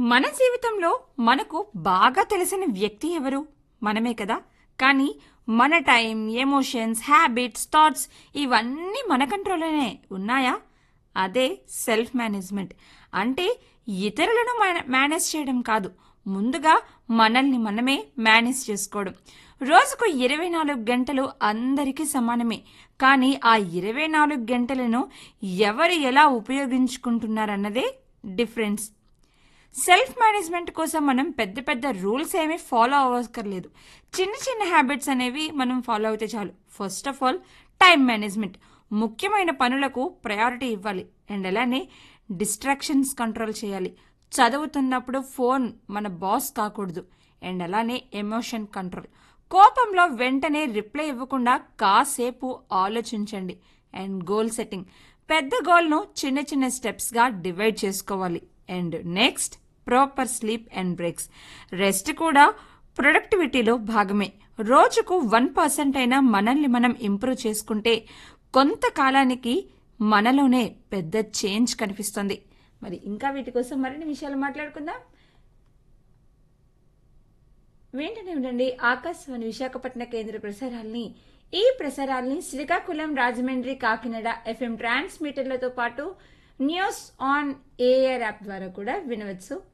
మన జీవితంలో మనకు బాగా తెలిసిన వ్యక్తి ఎవరు మనమే కదా కానీ మన టైం ఎమోషన్స్ హ్యాబిట్స్ థాట్స్ ఇవన్నీ మన కంట్రోల్లోనే ఉన్నాయా అదే సెల్ఫ్ మేనేజ్మెంట్ అంటే ఇతరులను మన- మేనేజ్ చేయడం కాదు ముందుగా మనల్ని మనమే మేనేజ్ చేసుకోవడం రోజుకు ఇరవై నాలుగు గంటలు అందరికీ సమానమే కానీ ఆ ఇరవై నాలుగు గంటలను ఎవరు ఎలా ఉపయోగించుకుంటున్నారన్నదే డిఫరెన్స్ సెల్ఫ్ మేనేజ్మెంట్ కోసం మనం పెద్ద పెద్ద రూల్స్ ఏమీ ఫాలో అవ్వక్కర్లేదు చిన్న చిన్న హ్యాబిట్స్ అనేవి మనం ఫాలో అయితే చాలు first of all time management ముఖ్యమైన పనులకు ప్రయారిటీ ఇవ్వాలి అండ్ అలానే డిస్ట్రాక్షన్స్ కంట్రోల్ చేయాలి చదువుతున్నప్పుడు ఫోన్ మన బాస్ కాకూడదు అండ్ అలానే ఎమోషన్ కంట్రోల్ కోపంలో వెంటనే రిప్లై ఇవ్వకుండా కాసేపు ఆలోచించండి అండ్ గోల్ సెట్టింగ్ పెద్ద గోల్ను చిన్న చిన్న స్టెప్స్గా డివైడ్ చేసుకోవాలి and next proper sleep and breaks rest కూడా ప్రొడక్టివిటీలో భాగమే రోజుకు వన్ పర్సెంట్ అయినా మనల్ని మనం ఇంప్రూవ్ చేసుకుంటే కొంతకాలానికి మనలోనే పెద్ద చేంజ్ కనిపిస్తుంది మరి ఇంకా వీటి కోసం మరిన్ని విషయాలు మాట్లాడుకుందాం వెంటనే ఉండండి ఆకాశవాణి విశాఖపట్నం కేంద్ర ప్రసారాల్ని ఈ ప్రసారాల్ని శ్రీకాకుళం రాజమండ్రి కాకినాడ ఎఫ్ఎం ట్రాన్స్మీటర్లతో పాటు న్యూస్ ఆన్ ఏఆర్ యాప్ ద్వారా కూడా వినవచ్చు